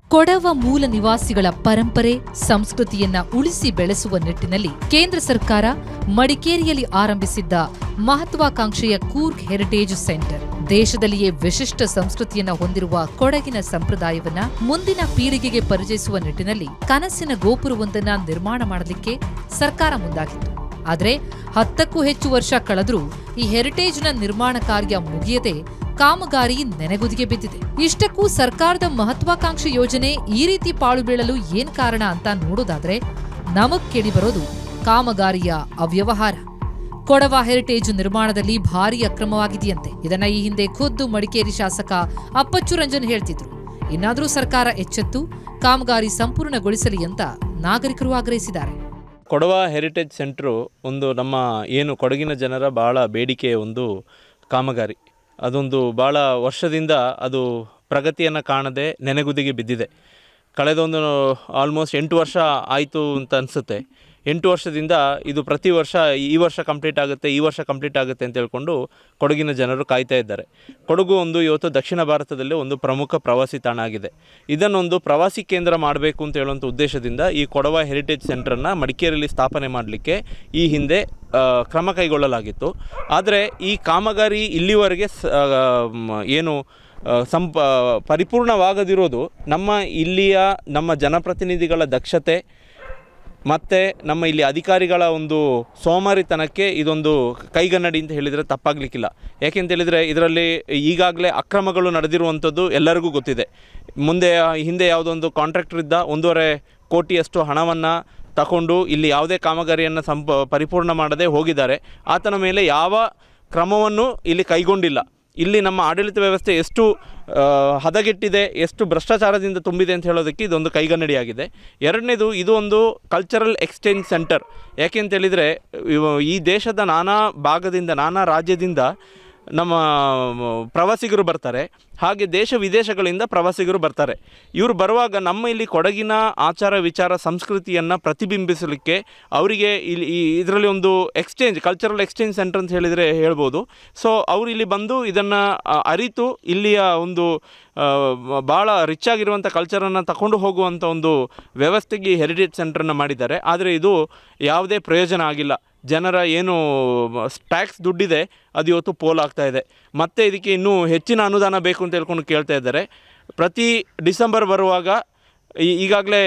ಕೊಡವ ಮೂಲ ನಿವಾಸಿಗಳ ಪರಂಪರೆ ಸಂಸ್ಕೃತಿಯನ್ನ ಉಳಿಸಿ ಬೆಳೆಸುವ ನಿಟ್ಟಿನಲ್ಲಿ ಕೇಂದ್ರ ಸರ್ಕಾರ ಮಡಿಕೇರಿಯಲ್ಲಿ ಆರಂಭಿಸಿದ್ದ ಮಹತ್ವಾಕಾಂಕ್ಷೆಯ ಕೂರ್ಗ್ ಹೆರಿಟೇಜ್ ಸೆಂಟರ್ ದೇಶದಲ್ಲಿಯೇ ವಿಶಿಷ್ಟ ಸಂಸ್ಕೃತಿಯನ್ನ ಹೊಂದಿರುವ ಕೊಡಗಿನ ಸಂಪ್ರದಾಯವನ್ನ ಮುಂದಿನ ಪೀಳಿಗೆಗೆ ಪರಿಚಯಿಸುವ ನಿಟ್ಟಿನಲ್ಲಿ ಕನಸಿನ ಗೋಪುರವೊಂದನ್ನ ನಿರ್ಮಾಣ ಮಾಡಲಿಕ್ಕೆ ಸರ್ಕಾರ ಮುಂದಾಗಿತ್ತು ಆದರೆ ಹತ್ತಕ್ಕೂ ಹೆಚ್ಚು ವರ್ಷ ಕಳೆದರೂ ಈ ಹೆರಿಟೇಜ್ನ ನಿರ್ಮಾಣ ಕಾರ್ಯ ಮುಗಿಯದೆ ಕಾಮಗಾರಿ ನೆನೆಗುದಿಗೆ ಬಿದ್ದಿದೆ ಇಷ್ಟಕ್ಕೂ ಸರ್ಕಾರದ ಮಹತ್ವಾಕಾಂಕ್ಷಿ ಯೋಜನೆ ಈ ರೀತಿ ಪಾಳು ಬೀಳಲು ಏನ್ ಕಾರಣ ಅಂತ ನೋಡೋದಾದ್ರೆ ನಮಗ್ ಕೇಳಿ ಬರೋದು ಕಾಮಗಾರಿಯ ಅವ್ಯವಹಾರ ಕೊಡವ ಹೆರಿಟೇಜ್ ನಿರ್ಮಾಣದಲ್ಲಿ ಭಾರಿ ಅಕ್ರಮವಾಗಿದೆಯಂತೆ ಇದನ್ನ ಈ ಹಿಂದೆ ಖುದ್ದು ಮಡಿಕೇರಿ ಶಾಸಕ ಅಪ್ಪಚ್ಚು ರಂಜನ್ ಹೇಳ್ತಿದ್ರು ಇನ್ನಾದ್ರೂ ಸರ್ಕಾರ ಎಚ್ಚೆತ್ತು ಕಾಮಗಾರಿ ಸಂಪೂರ್ಣಗೊಳಿಸಲಿ ಅಂತ ನಾಗರಿಕರು ಆಗ್ರಹಿಸಿದ್ದಾರೆ ಕೊಡವ ಹೆರಿಟೇಜ್ ಸೆಂಟ್ರು ಒಂದು ನಮ್ಮ ಏನು ಕೊಡಗಿನ ಜನರ ಭಾಳ ಬೇಡಿಕೆಯ ಒಂದು ಕಾಮಗಾರಿ ಅದೊಂದು ಭಾಳ ವರ್ಷದಿಂದ ಅದು ಪ್ರಗತಿಯನ್ನು ಕಾಣದೆ ನೆನೆಗುದಿಗೆ ಬಿದ್ದಿದೆ ಕಳೆದೊಂದು ಆಲ್ಮೋಸ್ಟ್ ಎಂಟು ವರ್ಷ ಆಯಿತು ಅಂತ ಅನಿಸುತ್ತೆ ಎಂಟು ವರ್ಷದಿಂದ ಇದು ಪ್ರತಿ ವರ್ಷ ಈ ವರ್ಷ ಕಂಪ್ಲೀಟ್ ಆಗುತ್ತೆ ಈ ವರ್ಷ ಕಂಪ್ಲೀಟ್ ಆಗುತ್ತೆ ಅಂತ ಹೇಳ್ಕೊಂಡು ಕೊಡಗಿನ ಜನರು ಕಾಯ್ತಾ ಇದ್ದಾರೆ ಕೊಡಗು ಒಂದು ಇವತ್ತು ದಕ್ಷಿಣ ಭಾರತದಲ್ಲಿ ಒಂದು ಪ್ರಮುಖ ಪ್ರವಾಸಿ ತಾಣ ಆಗಿದೆ ಇದನ್ನೊಂದು ಪ್ರವಾಸಿ ಕೇಂದ್ರ ಮಾಡಬೇಕು ಅಂತ ಹೇಳುವಂಥ ಉದ್ದೇಶದಿಂದ ಈ ಕೊಡವ ಹೆರಿಟೇಜ್ ಸೆಂಟ್ರನ್ನು ಮಡಿಕೇರಿಯಲ್ಲಿ ಸ್ಥಾಪನೆ ಮಾಡಲಿಕ್ಕೆ ಈ ಹಿಂದೆ ಆ, ಕ್ರಮ ಕೈಗೊಳ್ಳಲಾಗಿತ್ತು ಆದರೆ ಈ ಕಾಮಗಾರಿ ಇಲ್ಲಿವರೆಗೆ ಸ- ಆ, ಮ್, ಏನು ಆ, ಸಂಪ ಪರಿಪೂರ್ಣವಾಗದಿರೋದು ನಮ್ಮ ಇಲ್ಲಿಯ ನಮ್ಮ ಜನಪ್ರತಿನಿಧಿಗಳ ದಕ್ಷತೆ ಮತ್ತು ನಮ್ಮ ಇಲ್ಲಿ ಅಧಿಕಾರಿಗಳ ಒಂದು ಸೋಮಾರಿತನಕ್ಕೆ ಇದೊಂದು ಕೈಗನ್ನಡಿ ಅಂತ ಹೇಳಿದರೆ ತಪ್ಪಾಗಲಿಕ್ಕಿಲ್ಲ ಯಾಕೆಂತ ಹೇಳಿದರೆ ಇದರಲ್ಲಿ ಈಗಾಗಲೇ ಅಕ್ರಮಗಳು ನಡೆದಿರುವಂಥದ್ದು ಎಲ್ಲರಿಗೂ ಗೊತ್ತಿದೆ ಮುಂದೆ ಹಿಂದೆ ಯಾವುದೊಂದು ಕಾಂಟ್ರಾಕ್ಟರ್ ಇದ್ದ ಒಂದೂವರೆ ಕೋಟಿಯಷ್ಟು ಹಣವನ್ನು ತಗೊಂಡು ಇಲ್ಲಿ ಯಾವುದೇ ಕಾಮಗಾರಿಯನ್ನು ಸಂಪ ಪರಿಪೂರ್ಣ ಮಾಡದೆ ಹೋಗಿದ್ದಾರೆ ಆತನ ಮೇಲೆ ಯಾವ ಕ್ರಮವನ್ನು ಇಲ್ಲಿ ಕೈಗೊಂಡಿಲ್ಲ ಇಲ್ಲಿ ನಮ್ಮ ಆಡಳಿತ ವ್ಯವಸ್ಥೆ ಎಷ್ಟು ಆ, ಹದಗೆಟ್ಟಿದೆ ಎಷ್ಟು ಭ್ರಷ್ಟಾಚಾರದಿಂದ ತುಂಬಿದೆ ಅಂತ ಹೇಳೋದಕ್ಕೆ ಇದೊಂದು ಕೈಗನ್ನಡಿಯಾಗಿದೆ ಎರಡನೇದು ಇದು ಒಂದು ಕಲ್ಚರಲ್ ಎಕ್ಸ್ಚೇಂಜ್ ಸೆಂಟರ್ ಯಾಕೆ ಅಂತ ಹೇಳಿದರೆ ಇವ- ಈ ದೇಶದ ನಾನಾ ಭಾಗದಿಂದ ನಾನಾ ರಾಜ್ಯದಿಂದ ನಮ್ಮ ಮ, ಪ್ರವಾಸಿಗರು ಬರ್ತಾರೆ ಹಾಗೆ ದೇಶ ವಿದೇಶಗಳಿಂದ ಪ್ರವಾಸಿಗರು ಬರ್ತಾರೆ ಇವರು ಬರುವಾಗ ನಮ್ಮ ಇಲ್ಲಿ ಕೊಡಗಿನ ಆಚಾರ ವಿಚಾರ ಸಂಸ್ಕೃತಿಯನ್ನು ಪ್ರತಿಬಿಂಬಿಸಲಿಕ್ಕೆ ಅವರಿಗೆ ಇಲ್ಲಿ ಈ ಇದರಲ್ಲಿ ಒಂದು ಎಕ್ಸ್ಚೇಂಜ್ ಕಲ್ಚರಲ್ ಎಕ್ಸ್ಚೇಂಜ್ ಸೆಂಟರ್ ಅಂತ ಹೇಳಿದರೆ ಹೇಳ್ಬೋದು ಸೊ ಅವರು ಇಲ್ಲಿ ಬಂದು ಇದನ್ನು ಅರಿತು ಇಲ್ಲಿಯ ಒಂದು ಭಾಳ ರಿಚ್ ಆಗಿರುವಂಥ ಕಲ್ಚರನ್ನು ತಗೊಂಡು ಹೋಗುವಂಥ ಒಂದು ವ್ಯವಸ್ಥೆಗೆ ಹೆರಿಟೇಜ್ ಸೆಂಟ್ರನ್ನು ಮಾಡಿದ್ದಾರೆ ಆದರೆ ಇದು ಯಾವುದೇ ಪ್ರಯೋಜನ ಆಗಿಲ್ಲ ಜನರ ಏನು ಟ್ಯಾಕ್ಸ್ ದುಡ್ಡಿದೆ ಅದು ಇವತ್ತು ಪೋಲಾಗ್ತಾ ಇದೆ ಮತ್ತು ಇದಕ್ಕೆ ಇನ್ನೂ ಹೆಚ್ಚಿನ ಅನುದಾನ ಬೇಕು ಅಂತ ಹೇಳ್ಕೊಂಡು ಕೇಳ್ತಾ ಇದ್ದಾರೆ ಪ್ರತಿ ಡಿಸೆಂಬರ್ ಬರುವಾಗ ಈ- ಈಗಾಗಲೇ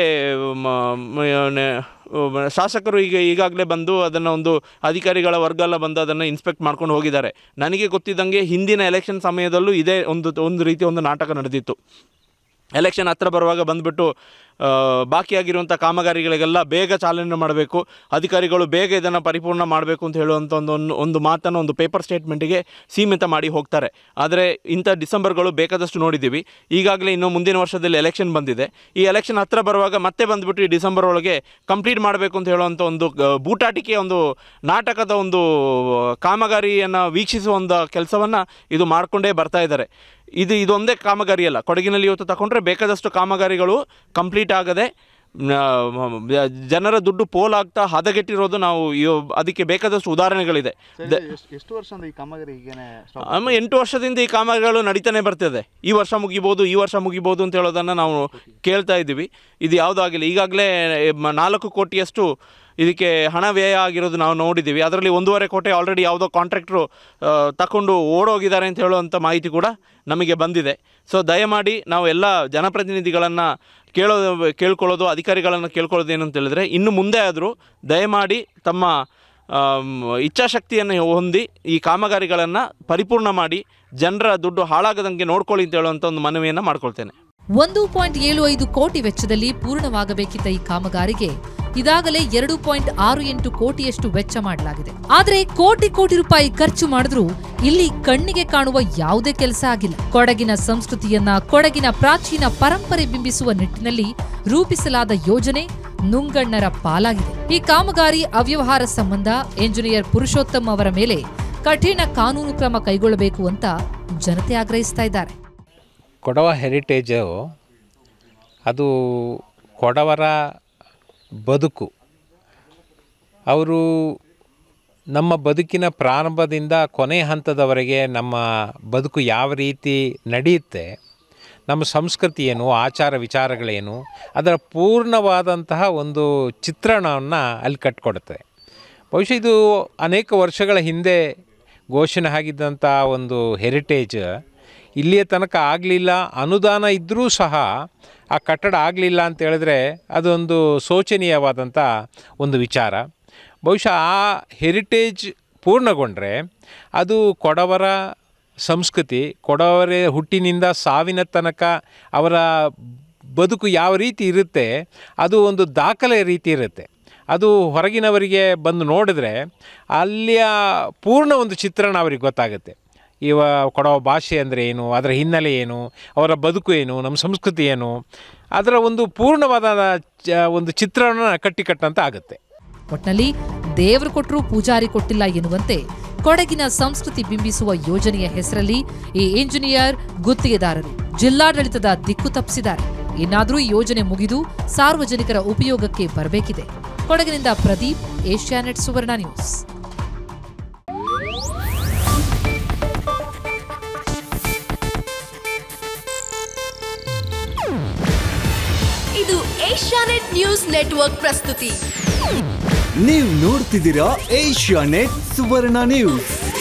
ಮ- ಮ- ನೆ- ಮ- ಶಾಸಕರು ಈಗ ಈಗಾಗಲೇ ಬಂದು ಅದನ್ನು ಒಂದು ಅಧಿಕಾರಿಗಳ ವರ್ಗ ಎಲ್ಲ ಬಂದು ಅದನ್ನು ಇನ್ಸ್ಪೆಕ್ಟ್ ಮಾಡ್ಕೊಂಡು ಹೋಗಿದ್ದಾರೆ ನನಗೆ ಗೊತ್ತಿದ್ದಂಗೆ ಹಿಂದಿನ ಎಲೆಕ್ಷನ್ ಸಮಯದಲ್ಲೂ ಇದೇ ಒಂದು ಒಂದು ರೀತಿಯ ಒಂದು ನಾಟಕ ನಡೆದಿತ್ತು ಎಲೆಕ್ಷನ್ ಹತ್ರ ಬರುವಾಗ ಬಂದುಬಿಟ್ಟು ಬಾಕಿಯಾಗಿರುವಂಥ ಕಾಮಗಾರಿಗಳಿಗೆಲ್ಲ ಬೇಗ ಚಾಲನೆ ಮಾಡಬೇಕು ಅಧಿಕಾರಿಗಳು ಬೇಗ ಇದನ್ನು ಪರಿಪೂರ್ಣ ಮಾಡಬೇಕು ಅಂತ ಹೇಳುವಂಥ ಒಂದು ಒಂದು- ಒಂದು ಮಾತನ್ನು ಒಂದು ಪೇಪರ್ ಸ್ಟೇಟ್ಮೆಂಟಿಗೆ ಸೀಮಿತ ಮಾಡಿ ಹೋಗ್ತಾರೆ ಆದರೆ ಇಂಥ ಡಿಸೆಂಬರ್ಗಳು ಬೇಕಾದಷ್ಟು ನೋಡಿದ್ದೀವಿ ಈಗಾಗಲೇ ಇನ್ನು ಮುಂದಿನ ವರ್ಷದಲ್ಲಿ ಎಲೆಕ್ಷನ್ ಬಂದಿದೆ ಈ ಎಲೆಕ್ಷನ್ ಹತ್ರ ಬರುವಾಗ ಮತ್ತೆ ಬಂದುಬಿಟ್ಟು ಈ ಡಿಸೆಂಬರ್ ಒಳಗೆ ಕಂಪ್ಲೀಟ್ ಮಾಡಬೇಕು ಅಂತ ಹೇಳುವಂಥ ಒಂದು ಗ- ಬೂಟಾಟಿಕೆಯ ಒಂದು ನಾಟಕದ ಒಂದು ಕಾಮಗಾರಿಯನ್ನು ವೀಕ್ಷಿಸುವ ಒಂದು ಕೆಲಸವನ್ನು ಇದು ಮಾಡಿಕೊಂಡೇ ಬರ್ತಾ ಇದ್ದಾರೆ ಇದು ಇದೊಂದೇ ಕಾಮಗಾರಿ ಅಲ್ಲ ಕೊಡಗಿನಲ್ಲಿ ಇವತ್ತು ತಗೊಂಡ್ರೆ ಬೇಕಾದಷ್ಟು ಕಾಮಗಾರಿಗಳು ಕಂಪ್ಲೀಟ್ ಆಗದೆ ನ- ಮ- ಜನರ ದುಡ್ಡು ಪೋಲಾಗ್ತಾ ಹದಗೆಟ್ಟಿರೋದು ನಾವು ಇವ- ಅದಕ್ಕೆ ಬೇಕಾದಷ್ಟು ಉದಾಹರಣೆಗಳಿದೆ ದ- ಎಷ್ಟು ಎಷ್ಟು ವರ್ಷದಿಂದ ಈ ಕಾಮಗಾರಿ ಹೀಗೇನೆ stop ಆಮೇಲೆ ಎಂಟು ವರ್ಷದಿಂದ ಈ ಕಾಮಗಾರಿಗಳು ನಡೀತಾನೆ ಬರ್ತಿದೆ ಈ ವರ್ಷ ಮುಗಿಬೋದು ಈ ವರ್ಷ ಮುಗಿಬೋದು ಅಂತ ಹೇಳೋದನ್ನು ನಾವು ಕೇಳ್ತಾ ಇದ್ದೀವಿ ಇದು ಯಾವುದೂ ಆಗಿಲ್ಲ ಈಗಾಗಲೇ ಮ- ನಾಲ್ಕು ಕೋಟಿಯಷ್ಟು ಇದಕ್ಕೆ ಹಣ ವ್ಯಯ ಆಗಿರೋದು ನಾವು ನೋಡಿದ್ದೀವಿ ಅದರಲ್ಲಿ ಒಂದೂವರೆ ಕೋಟಿ ಆಲ್ರೆಡಿ ಯಾವುದೋ ಕಾಂಟ್ರಾಕ್ಟ್ರು ತಗೊಂಡು ಓಡೋಗಿದ್ದಾರೆ ಅಂತ ಹೇಳುವಂಥ ಮಾಹಿತಿ ಕೂಡ ನಮಗೆ ಬಂದಿದೆ ಸೊ ದಯಮಾಡಿ ನಾವು ಎಲ್ಲ ಜನಪ್ರತಿನಿಧಿಗಳನ್ನು ಕೇಳೋದು ಕೇಳ್ಕೊಳ್ಳೋದು ಅಧಿಕಾರಿಗಳನ್ನು ಕೇಳ್ಕೊಳ್ಳೋದು ಏನು ಅಂತ ಹೇಳಿದ್ರೆ ಇನ್ನು ಮುಂದೆ ಆದರೂ ದಯಮಾಡಿ ತಮ್ಮ ಆಮ್, ಇಚ್ಛಾಶಕ್ತಿಯನ್ನು ಹೊಂದಿ ಈ ಕಾಮಗಾರಿಗಳನ್ನು ಪರಿಪೂರ್ಣ ಮಾಡಿ ಜನರ ದುಡ್ಡು ಹಾಳಾಗದಂಗೆ ನೋಡ್ಕೊಳ್ಳಿ ಅಂತ ಹೇಳುವಂಥ ಒಂದು ಮನವಿಯನ್ನು ಮಾಡ್ಕೊಳ್ತೇನೆ ಒಂದು ಪಾಯಿಂಟ್ ಏಳು ಐದು ಕೋಟಿ ವೆಚ್ಚದಲ್ಲಿ ಪೂರ್ಣವಾಗಬೇಕಿದ್ದ ಈ ಕಾಮಗಾರಿಗೆ ಇದಾಗಲೇ ಎರಡು ಪಾಯಿಂಟ್ ಆರು ಎಂಟು ಕೋಟಿಯಷ್ಟು ವೆಚ್ಚ ಮಾಡಲಾಗಿದೆ ಆದರೆ ಕೋಟಿ ಕೋಟಿ ರೂಪಾಯಿ ಖರ್ಚು ಮಾಡಿದ್ರೂ ಇಲ್ಲಿ ಕಣ್ಣಿಗೆ ಕಾಣುವ ಯಾವುದೇ ಕೆಲಸ ಆಗಿಲ್ಲ ಕೊಡಗಿನ ಸಂಸ್ಕೃತಿಯನ್ನ ಕೊಡಗಿನ ಪ್ರಾಚೀನ ಪರಂಪರೆ ಬಿಂಬಿಸುವ ನಿಟ್ಟಿನಲ್ಲಿ ರೂಪಿಸಲಾದ ಯೋಜನೆ ನುಂಗಣ್ಣರ ಪಾಲಾಗಿದೆ ಈ ಕಾಮಗಾರಿ ಅವ್ಯವಹಾರ ಸಂಬಂಧ ಎಂಜಿನಿಯರ್ ಪುರುಷೋತ್ತಮ್ ಅವರ ಮೇಲೆ ಕಠಿಣ ಕಾನೂನು ಕ್ರಮ ಕೈಗೊಳ್ಳಬೇಕು ಅಂತ ಜನತೆ ಆಗ್ರಹಿಸ್ತಾ ಇದ್ದಾರೆ ಕೊಡವ ಹೆರಿಟೇಜು ಅದು ಕೊಡವರ ಬದುಕು ಅವರು ನಮ್ಮ ಬದುಕಿನ ಪ್ರಾರಂಭದಿಂದ ಕೊನೆ ಹಂತದವರೆಗೆ ನಮ್ಮ ಬದುಕು ಯಾವ ರೀತಿ ನಡೆಯುತ್ತೆ ನಮ್ಮ ಸಂಸ್ಕೃತಿ ಏನು ಆಚಾರ ವಿಚಾರಗಳೇನು ಅದರ ಪೂರ್ಣವಾದಂತಹ ಒಂದು ಚಿತ್ರಣವನ್ನು ಅಲ್ಲಿ ಕಟ್ಕೊಡುತ್ತೆ ಬಹುಶಃ ಇದು ಅನೇಕ ವರ್ಷಗಳ ಹಿಂದೆ ಘೋಷಣೆ ಆಗಿದ್ದಂಥ ಒಂದು ಹೆರಿಟೇಜ್ ಇಲ್ಲಿಯ ತನಕ ಆಗಲಿಲ್ಲ ಅನುದಾನ ಇದ್ದರೂ ಸಹ ಆ ಕಟ್ಟಡ ಆಗಲಿಲ್ಲ ಅಂತ ಹೇಳಿದ್ರೆ ಅದೊಂದು ಶೋಚನೀಯವಾದಂಥ ಒಂದು ವಿಚಾರ ಬಹುಶಃ ಆ ಹೆರಿಟೇಜ್ ಪೂರ್ಣಗೊಂಡ್ರೆ ಅದು ಕೊಡವರ ಸಂಸ್ಕೃತಿ ಕೊಡವರ ಹುಟ್ಟಿನಿಂದ ಸಾವಿನ ತನಕ ಅವರ ಬದುಕು ಯಾವ ರೀತಿ ಇರುತ್ತೆ ಅದು ಒಂದು ದಾಖಲೆ ರೀತಿ ಇರುತ್ತೆ ಅದು ಹೊರಗಿನವರಿಗೆ ಬಂದು ನೋಡಿದ್ರೆ ಅಲ್ಲಿಯ ಪೂರ್ಣ ಒಂದು ಚಿತ್ರಣ ಅವರಿಗೆ ಗೊತ್ತಾಗುತ್ತೆ ಇವ ಕೊಡವ ಭಾಷೆ ಅಂದರೆ ಏನು ಅದರ ಹಿನ್ನೆಲೆ ಏನು ಅವರ ಬದುಕು ಏನು ನಮ್ಮ ಸಂಸ್ಕೃತಿ ಏನು ಅದರ ಒಂದು ಪೂರ್ಣವಾದ ಚ- ಒಂದು ಚಿತ್ರಣ ಕಟ್ಟಿಕಟ್ಟಂತ ಆಗುತ್ತೆ ಒಟ್ನಲ್ಲಿ ದೇವರು ಕೊಟ್ಟರೂ ಪೂಜಾರಿ ಕೊಟ್ಟಿಲ್ಲ ಎನ್ನುವಂತೆ ಕೊಡಗಿನ ಸಂಸ್ಕೃತಿ ಬಿಂಬಿಸುವ ಯೋಜನೆಯ ಹೆಸರಲ್ಲಿ ಈ ಇಂಜಿನಿಯರ್ ಗುತ್ತಿಗೆದಾರರು ಜಿಲ್ಲಾಡಳಿತದ ದಿಕ್ಕು ತಪ್ಪಿಸಿದ್ದಾರೆ ಇನ್ನಾದರೂ ಈ ಯೋಜನೆ ಮುಗಿದು ಸಾರ್ವಜನಿಕರ ಉಪಯೋಗಕ್ಕೆ ಬರಬೇಕಿದೆ ಕೊಡಗಿನಿಂದ ಪ್ರದೀಪ್ ಏಷ್ಯಾನೆಟ್ ಸುವರ್ಣ ನ್ಯೂಸ್ ಇದು ಏಷ್ಯಾನೆಟ್ ನ್ಯೂಸ್ ನೆಟ್ವರ್ಕ್ ಪ್ರಸ್ತುತಿ ನೀವು ನೋಡ್ತಿದ್ದೀರಾ ಏಷ್ಯಾ ನೆಟ್ ಸುವರ್ಣ ನ್ಯೂಸ್